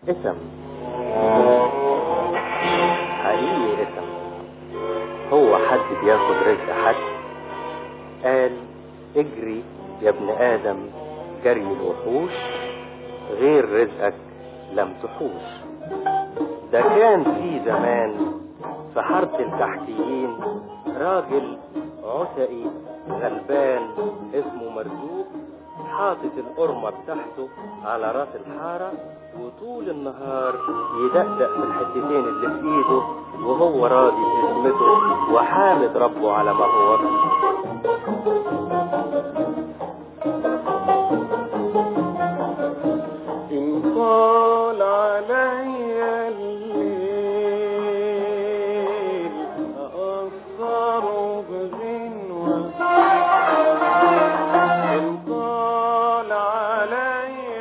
اسم حقيقي اسم هو حد بياخد رزق حد قال اجري يا ابن ادم جري الوحوش غير رزقك لم تحوش ده كان في زمان في حارة الكحكيين راجل عتقي غلبان اسمه مرزوق حاطط القرمة بتاعته على راس الحارة وطول النهار يدقدق في الحتتين اللي في ايده وهو راضي باسمته وحامد ربه على ما هو فيه إن طال علي الليل أأثر بغنوة إن طال علي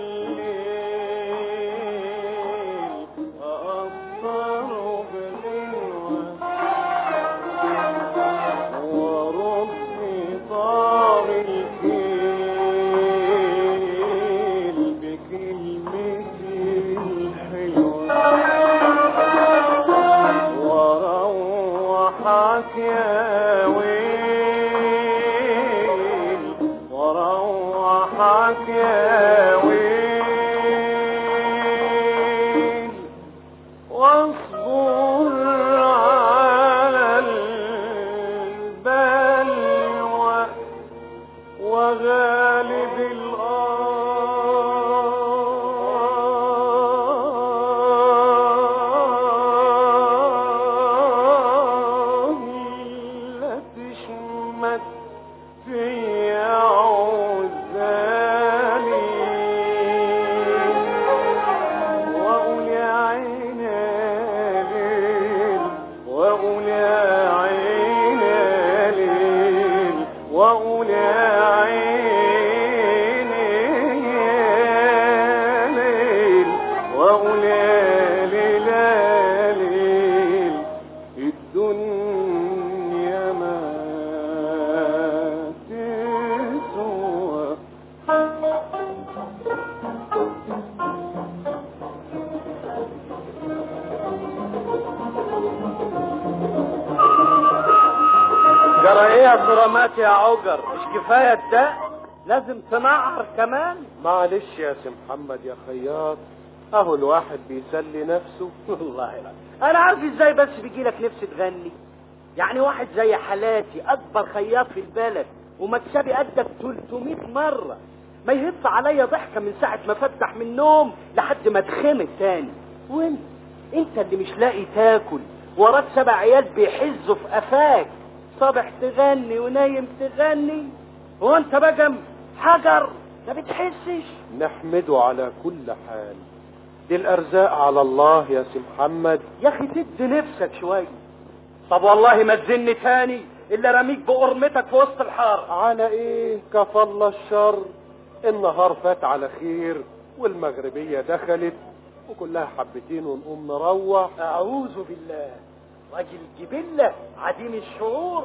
الليل أأثر بغنوة وربي طار الكيل بكلمتي الحلوة وروحك يا ويل وروحك يا ويل واصبر على البلوى وغالب الآه لا تشمت في عزالي وأقول يا عيني ليل وأقول يا عيني ليل وأقول يا عيني ليل وأقول يا ليل ليل الدنيا ما تسوى جرى ايه يا كرامات يا عجر مش كفايه الدق لازم تنعر كمان معلش يا سي محمد يا خياط اهو الواحد بيسلي نفسه والله لا انا عارف ازاي بس بيجي لك نفس تغني يعني واحد زي حالاتي اكبر خياط في البلد ومكسبي قدك 300 مره ما يهف عليا ضحكه من ساعه ما فتح من النوم لحد ما اتخمت تاني وانت انت اللي مش لاقي تاكل وراك سبع عيال بيحزوا في قفاك صبح تغني ونايم تغني هو انت بقى حجر ما بتحسش نحمده على كل حال دي الارزاق على الله يا سي محمد يا اخي تد نفسك شويه طب والله ما تزن تاني الا رميك بقرمتك في وسط الحاره على ايه كفى الله الشر النهار فات على خير والمغربية دخلت وكلها حبتين ونقوم نروح اعوذ بالله راجل جبله عديم الشعور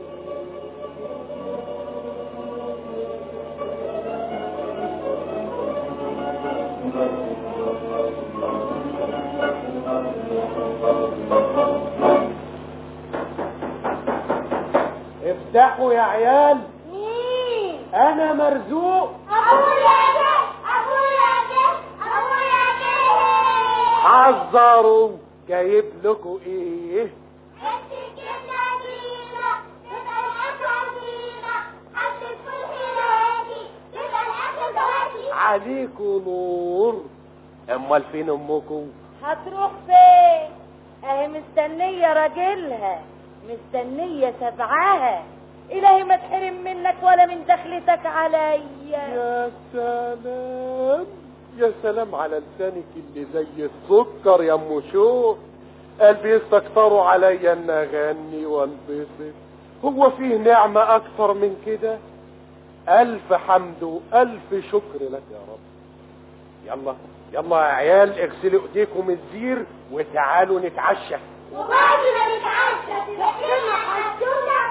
افتحوا يا عيال مين؟ انا مرزوق أبويا جه أبويا جه أبويا جه حذروا جايب لكم ايه انت كده بينا تبقى الأكل بينا حتى تكون هناكي تبقى الأكل دلوقتي عليكم نور امال فين امكم هتروح فين اهي مستنية راجلها مستنية سبعها الهي ما تحرم منك ولا من دخلتك عليا يا سلام يا سلام على لسانك اللي زي السكر يا ام شوق قلبي يستكتروا عليا ان اغني وانبسط هو فيه نعمة اكثر من كده الف حمد والف شكر لك يا رب يلا يلا يا عيال اغسلوا ايديكم الزير وتعالوا نتعشى وبعد ما نتعشى تلاقينا حسونا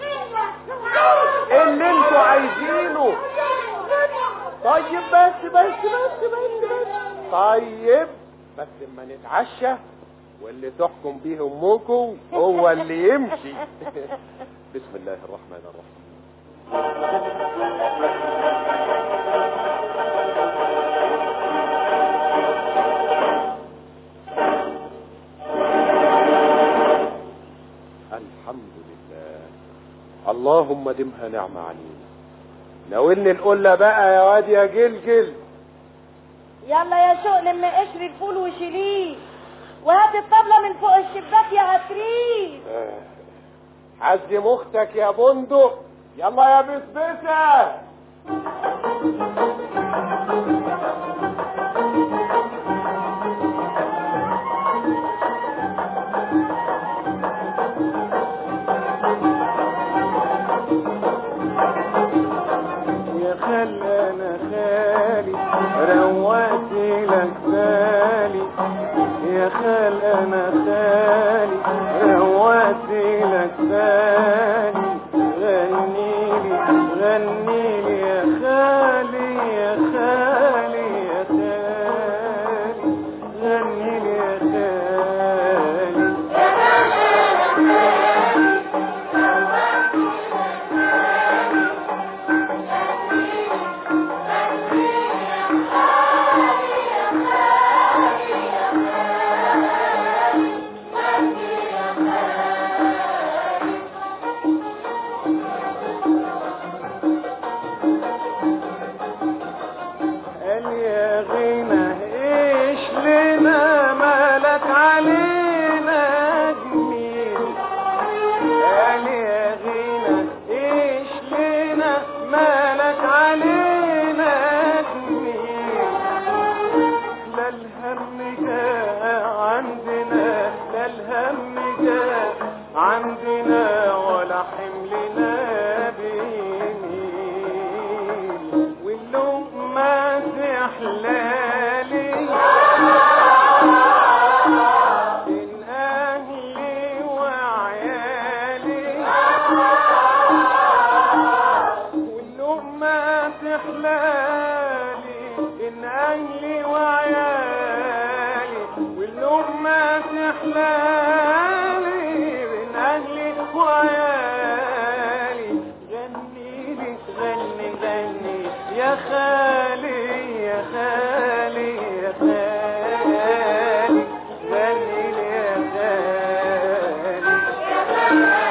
اللي انتوا عايزينه طيب بس بس بس بس بس طيب بس اما نتعشى واللي تحكم بيه امكم هو اللي يمشي بسم الله الرحمن الرحيم الحمد لله اللهم دمها نعمة علينا ناولني القلة بقى يا واد يا جلجل يلا يا شوق لم قشر الفول وشيليه وهات الطبلة من فوق الشباك يا عفريت آه. عزم اختك يا بندق يلا يا بسبسة يا خال انا خالي روقت لك بالي يا خال انا خالي روقت لك بالي غنيلي غنيلي يا خالي يا خالي يا خالي غنيلي يا خالي قال يا غنى ايش لنا مالك علينا جميل قال يا غنى ايش لنا مالك علينا جميل لا الهم جاء عندنا لا الهم جاء عندنا ولا حملنا بيميل واللقمة تحلالي بين أهلي وعيالي واللقمة تحلالي بين أهلي وعيالي واللقمة تحلالي بين أهلي وعيالي غنيلي غني غني يا خالي يا خالي يا خالي غني لي يا خالي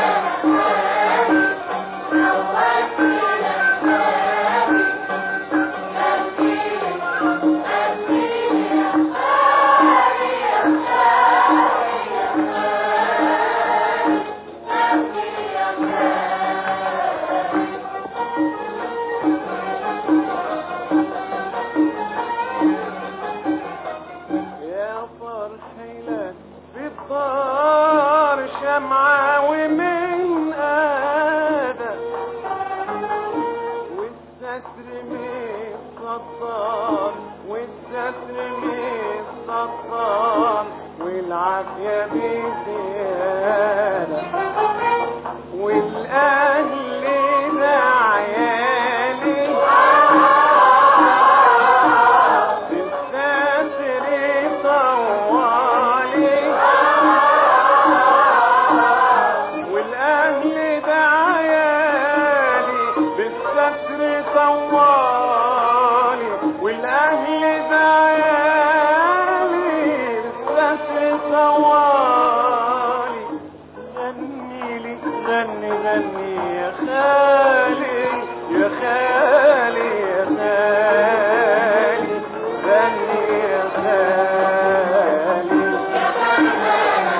يا فرحي لك بالدار شمعة ومن آدم والستر من الصدار والستر من الصدار والعافية بزيادة والأهل ده عيالي بالستر طوالي والاهل ده عيالي بالستر طوالي والاهل ده عيالي بالستر طوالي غني لي غني غني يا خالي يا خالي يا خالي غني يا خالي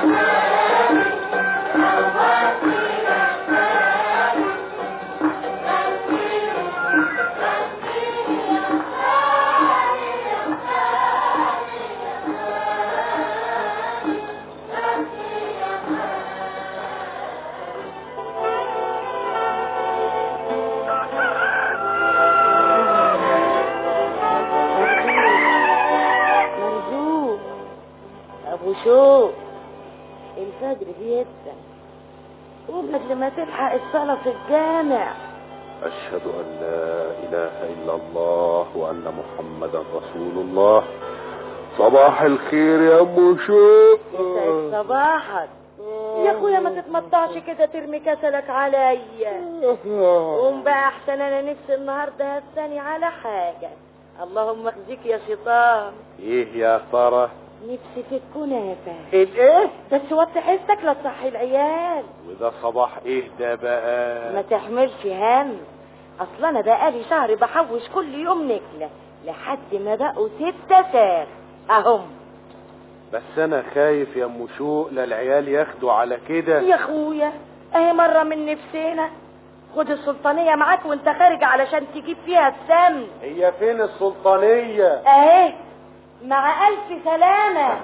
مرزوق ابو شوق الفجر بيبدا قوم قبل ما تلحق الصلاة في الجامع أشهد أن لا إله إلا الله وأن محمدا رسول الله صباح الخير يا ام شوق يسعد صباحك يا اخويا ما تتمطعش كده ترمي كسلك عليا قوم بقى احسن انا نفسي النهارده هستني على حاجه اللهم اخزيك يا شيطان ايه يا ترى نفسي في الكنافه الايه بس وطي حسك لا تصحي العيال وده صباح ايه ده بقى ما تحملش هم اصل انا بقالي شهر بحوش كل يوم نكله لحد ما بقوا ستة ساغ اهم بس انا خايف يا ام شوق لا العيال ياخدوا على كده يا اخويا اهي مرة من نفسنا خد السلطانية معاك وانت خارج علشان تجيب فيها السمن هي فين السلطانية اهي مع الف سلامة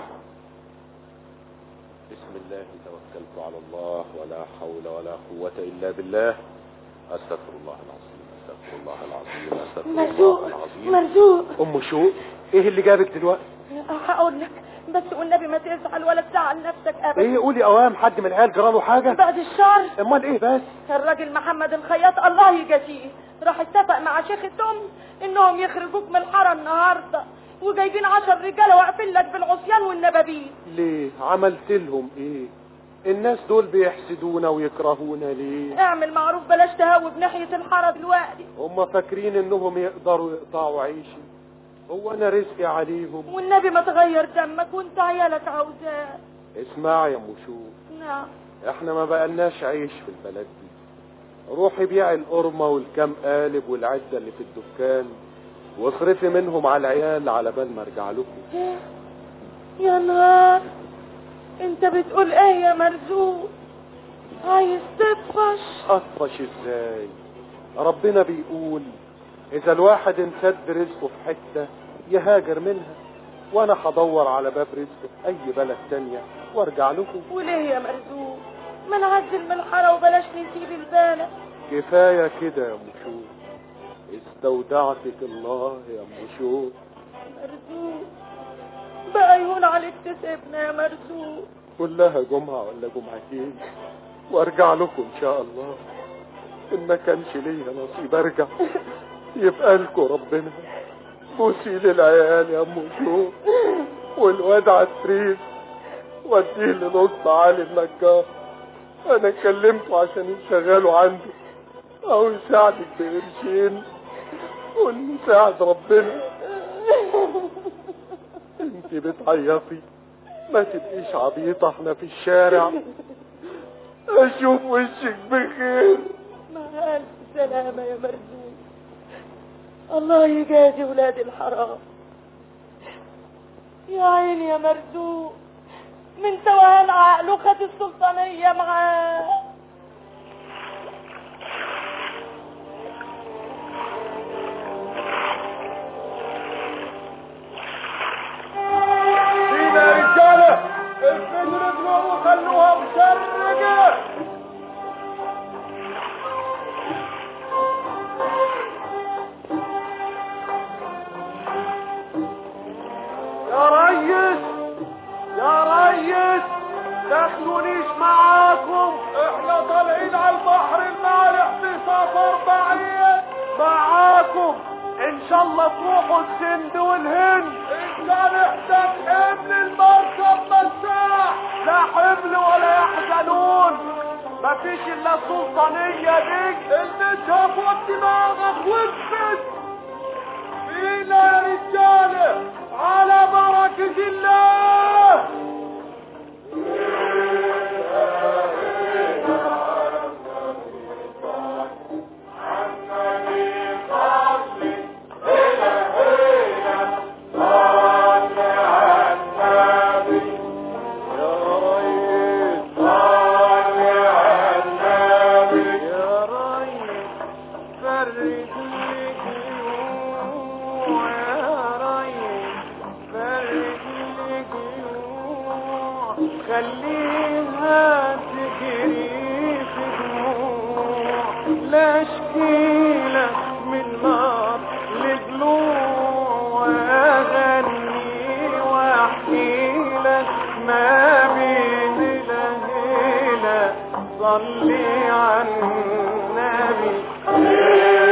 بسم الله توكلت على الله ولا حول ولا قوة الا بالله استغفر الله العظيم استغفر الله العظيم استغفر الله مرزوق العظيم مرزوق ام شوق ايه اللي جابك دلوقتي هقول لك بس والنبي ما تزعل ولا تزعل نفسك ابدا ايه قولي اوام حد من العيال جراله حاجة بعد الشر امال ايه بس الراجل محمد الخياط الله يجازيه راح اتفق مع شيخ الدم انهم يخرجوك من الحاره النهارده وجايبين عشر رجاله واقفين لك بالعصيان والنبابين ليه عملت لهم ايه الناس دول بيحسدونا ويكرهونا ليه اعمل معروف بلاش تهوب ناحيه الحاره دلوقتي هم فاكرين انهم يقدروا يقطعوا عيشي هو انا رزقي عليهم والنبي ما تغير دمك وانت عيالك عاوزاه اسمع يا ام شوق نعم احنا ما بقالناش عيش في البلد دي روحي بيعي القرمة والكام قالب والعدة اللي في الدكان واصرفي منهم على العيال على بال ما ارجع لكم يا نهار انت بتقول ايه يا مرزوق عايز تطفش اطفش ازاي ربنا بيقول اذا الواحد انسد رزقه في حتة يهاجر منها وانا هدور على باب رزق في اي بلد تانية وارجع لكم وليه يا مرزوق ما نعزل من الحاره وبلاش نسيب البلد كفاية كده يا ام شوق استودعتك الله يا ام شوق مرزوق بقى يهون عليك تسيبنا يا مرزوق كلها جمعة ولا جمعتين وارجع لكم ان شاء الله ان ما كانش ليا نصيب ارجع يبقى لكم ربنا بوسي للعيال يا ام شوق والواد عفريت وديه لنص علي النجار انا كلمته عشان يشغله عنده او يساعدك بقرشين ونساعد ربنا انت بتعيطي ما تبقيش عبيطة احنا في الشارع اشوف وشك بخير مع ألف سلامة يا مرزوق الله يجازي ولاد الحرام يا عيني يا مرزوق من توهان عقله خد السلطانية معاه فينا يا رجالة افردوا رجلهم وخلوها مشرقة يا ريس يا ريس تاخدونيش معاكم احنا طالعين على البحر المالح في سفر بعيد معاكم ان شاء الله تروحوا السند والهند ان كان احتاج حمل المركب مساح لا حمل ولا يحزنون مفيش الا السلطانية دي اللي شافوا دماغك وقفت فينا يا رجالة على بركة الله خليها تجري في دموع لا اشكيلك من نار لضلوع واغني واحكي لك ما بين لهيلة صلي على النبي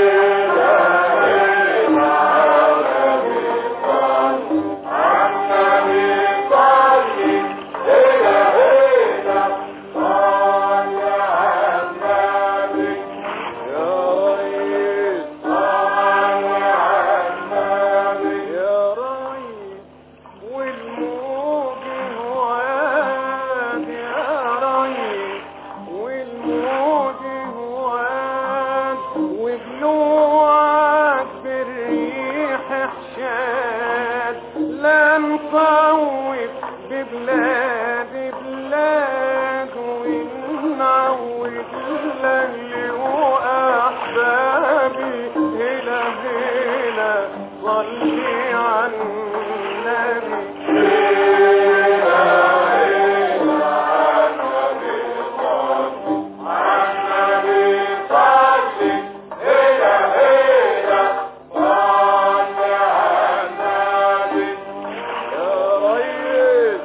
يا نطوف ببلاد بلاد ونعود لأهلي وأحبابي هلا هلا صلي على النبي يا ريس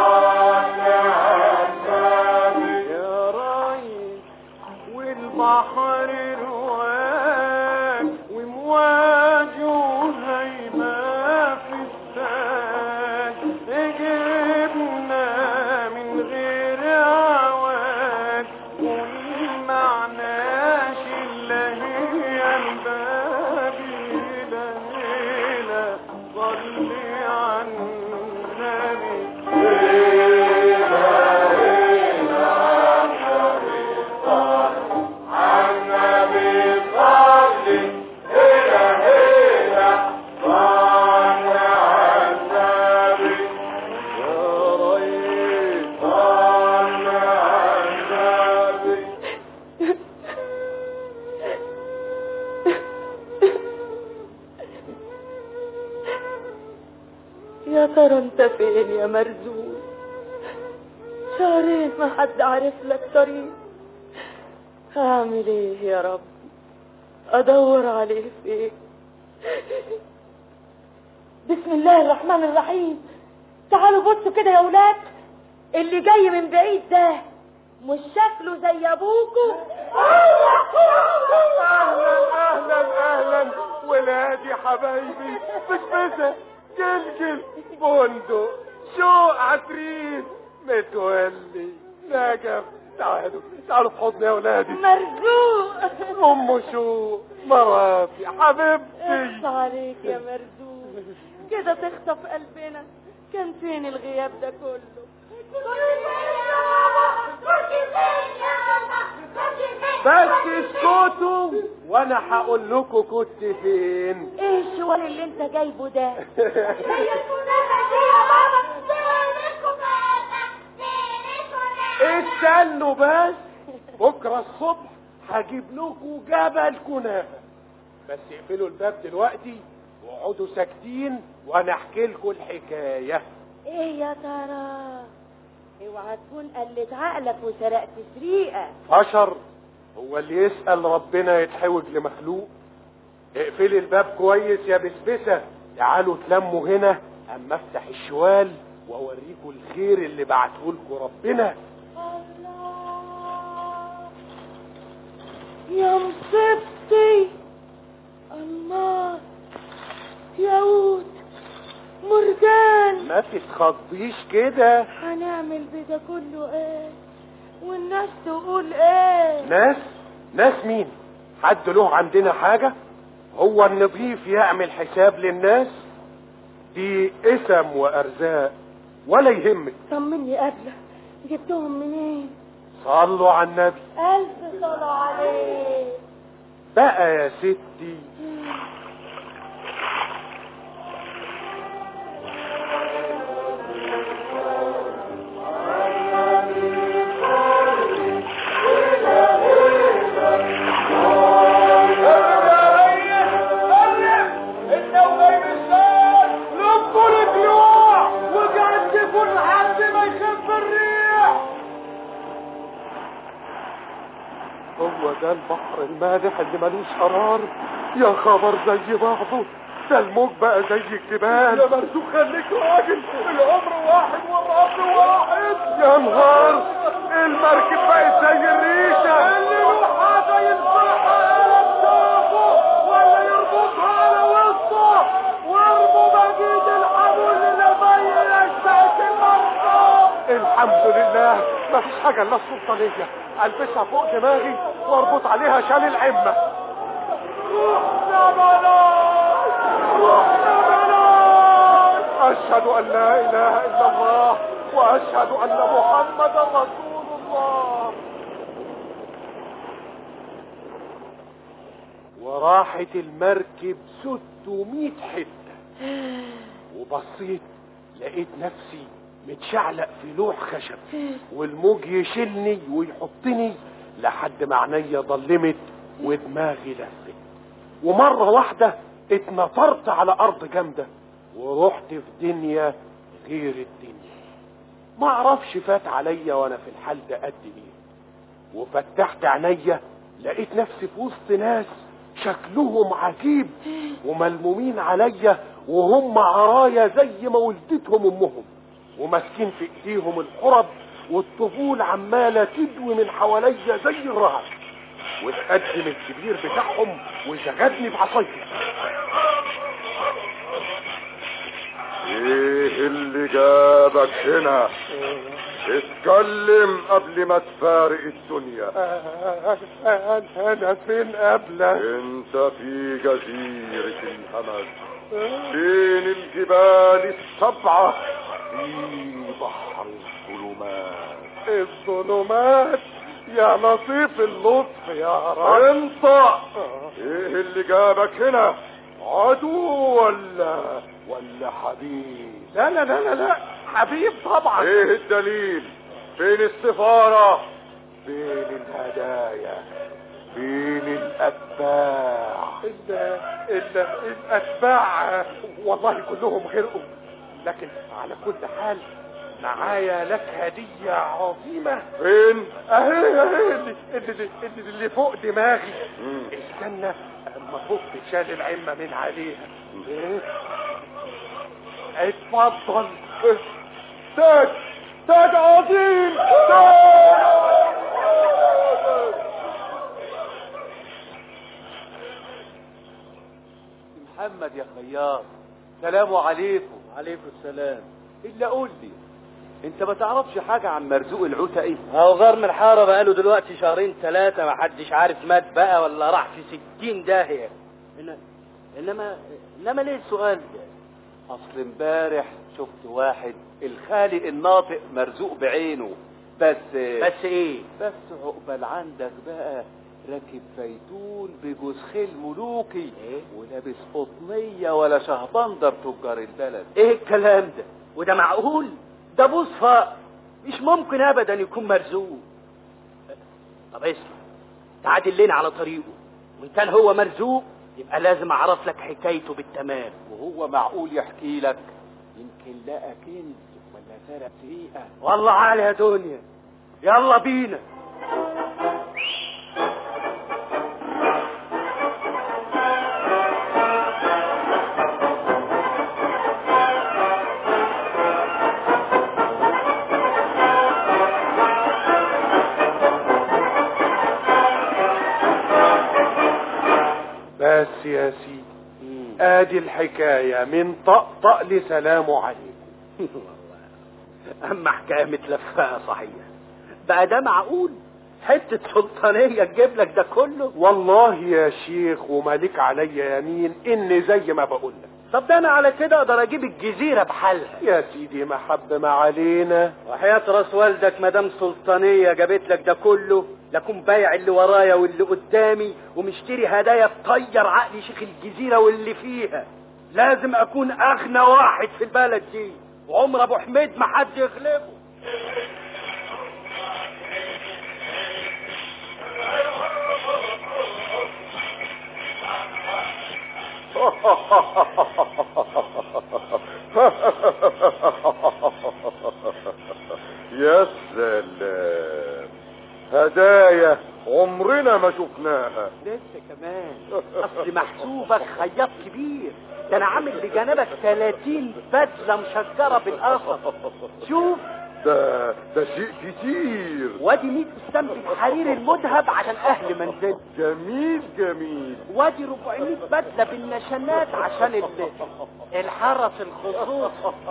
يا ريس والبحر رواق ومواجه هيمة في الساق جبنا من غير عواق والمعناش إلا هي البابي ليلة صلي على النبي يا ريس صلي على النبي يا ترى انت فين يا مرزوق شهرين ما حد عارف لك طريق اعمل ايه يا رب ادور عليه فين بسم الله الرحمن الرحيم تعالوا بصوا كده يا ولاد اللي جاي من بعيد ده مش شكله زي ابوكوا اهلا اهلا اهلا ولادي حبايبي بسبسة جلجل بندق شوق عفريت متولي نجف تعالوا تعالوا في حضني يا ولادي مرزوق ام شوق مراتي حبيبتي اخص عليك يا مرزوق كده تخطف قلبنا كان فين الغياب ده كله بس اسكتوا وانا هقول لكم كنت فين ايه الشوال اللي انت جايبه ده استنوا بس بكره الصبح هجيب لكم جبل كنافه بس اقفلوا الباب دلوقتي واقعدوا ساكتين وانا احكي لكم الحكايه ايه يا ترى اوعى تكون قلت عقلك وسرقت سريقه بشر هو اللي يسأل ربنا يتحوج لمخلوق اقفلي الباب كويس يا بسبسة تعالوا تلموا هنا اما افتح الشوال واوريكم الخير اللي بعتهولكم ربنا الله يا مصيبتي الله ياقوت مرجان ما تتخضيش كده هنعمل بده كله ايه والناس تقول ايه ناس ناس مين حد له عندنا حاجة هو النظيف يعمل حساب للناس دي اسم وارزاق ولا يهمك طمني قبله جبتهم منين صلوا على النبي الف صلاة عليه بقى يا ستي هو ده البحر المالح اللي ملوش قرار يا خبر زي بعضه ده الموج بقى زي الجبال يا مرزوق خليك راجل العمر واحد والرب واحد يا نهار المركب بقت زي الريشه اللي يروحها ينصحها على كتافه ولا يربطها على وسطه وارموا مجيد الحبل لبين اشتاك المرضى الحمد لله مفيش حاجه الا السلطانيه البسها فوق دماغي واربط عليها شال العمه روحنا بلاش روحنا بلاش اشهد ان لا اله الا الله واشهد ان محمدا رسول الله وراحت المركب 600 حته وبصيت لقيت نفسي متشعلق في لوح خشب والموج يشيلني ويحطني لحد ما عينيا ضلمت ودماغي لفت ومرة واحدة اتنطرت على أرض جامدة ورحت في دنيا غير الدنيا ما اعرفش فات عليا وانا في الحال ده قد ايه وفتحت عينيا لقيت نفسي في وسط ناس شكلهم عجيب وملمومين عليا وهم عرايا زي ما ولدتهم امهم وماسكين في ايديهم الحرب والطبول عماله تدوي من حواليا زي الرعد واتقدم الكبير بتاعهم وشغدني بعصايته ايه اللي جابك هنا اتكلم قبل ما تفارق الدنيا انا فين قبلك انت في جزيرة الهمج بين الجبال السبعة في بحر الظلمات الظلمات يا لطيف اللطف يا رب انطق ايه اللي جابك هنا عدو ولا ولا حبيب لا لا لا لا لا حبيب طبعا ايه الدليل فين السفارة فين الهدايا فين الاتباع ال ال الاتباع والله كلهم غرقوا لكن على كل حال معايا لك هدية عظيمة فين اهي اهي اللي, اللي, اللي, اللي فوق دماغي مم. استنى اما فوق شال العمة من عليها إيه؟ اتفضل تاج تاج عظيم تاج محمد يا خياط سلام عليكم عليكم السلام الا قول لي انت ما تعرفش حاجه عن مرزوق العتقي اهو غرم الحاره بقاله دلوقتي شهرين ثلاثة ما حدش عارف مات بقى ولا راح في ستين داهية إن... انما انما ليه السؤال ده؟ اصل امبارح شفت واحد الخالق الناطق مرزوق بعينه بس بس ايه؟ بس عقبال عندك بقى راكب فيتون بجوز خيل ملوكي إيه؟ ولابس قطنية ولا شهبندر تجار البلد ايه الكلام ده؟ وده معقول؟ ده بوس فقر مش ممكن ابدا يكون مرزوق طب اسمع تعادل لنا على طريقه وان كان هو مرزوق يبقى لازم اعرف لك حكايته بالتمام وهو معقول يحكي لك يمكن لقى كنز ولا سرق سرقة والله عالي يا دنيا يلا بينا بس يا سيدي ادي الحكاية من طقطق لسلام عليكم اما حكايه متلفقه صحيح بقى ده معقول حته سلطانيه تجيب لك ده كله والله يا شيخ ومالك عليا يمين ان زي ما بقول لك طب ده انا على كده اقدر اجيب الجزيره بحالها يا سيدي محب ما علينا وحياة راس والدك مدام سلطانية جابت لك ده كله لكن بايع اللي ورايا واللي قدامي ومشتري هدايا تطير عقل شيخ الجزيرة واللي فيها لازم اكون اغنى واحد في البلد دي وعمر ابو حميد ما حد يغلبه يا سلام هدايا عمرنا ما شفناها لسه كمان اصل محسوبك خياط كبير ده انا عامل بجانبك 30 بدله مشجره بالقصب شوف ده ده شيء كتير وادي 100 استنبط حرير المذهب عشان اهل منزل جميل جميل وادي 400 بدله بالنشانات عشان ال- الحرس الخصوص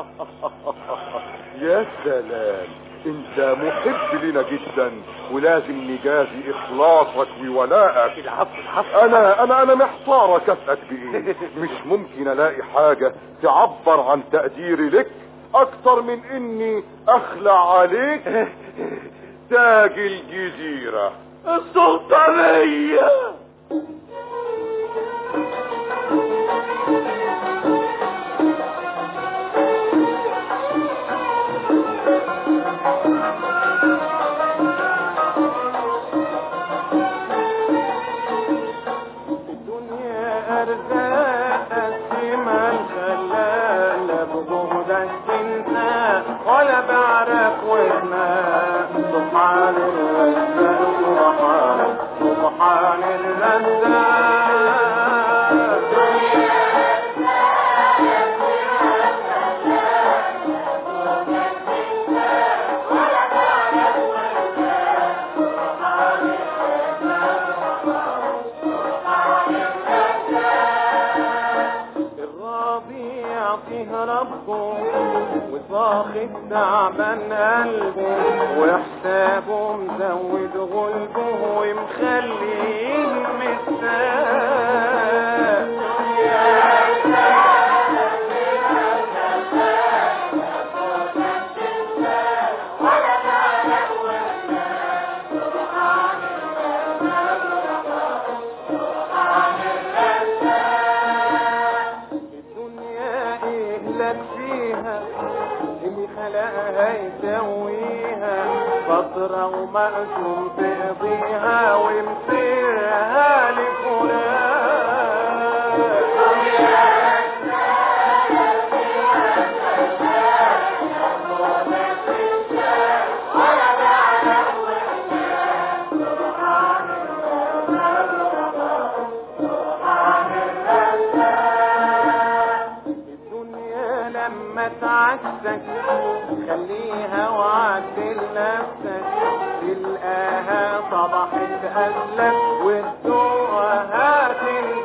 يا سلام انت محب لنا جدا ولازم نجازي اخلاصك وولائك العفو العفو انا انا انا محتار اكافئك بايه مش ممكن الاقي حاجة تعبر عن تقديري لك اكتر من اني اخلع عليك تاج الجزيرة السلطانيه قلبه وصاخب تعبان قلبه وحسابه مزود غلبه ومخليه مستاء الدنيا ايه لك فيها اللي خلقها يسويها فترة ومقسوم تقضيها ومسيرها الدنيا لما تعسك خليها وعدل نفسك تلقاها صبحت قبلك والدوقها تنساك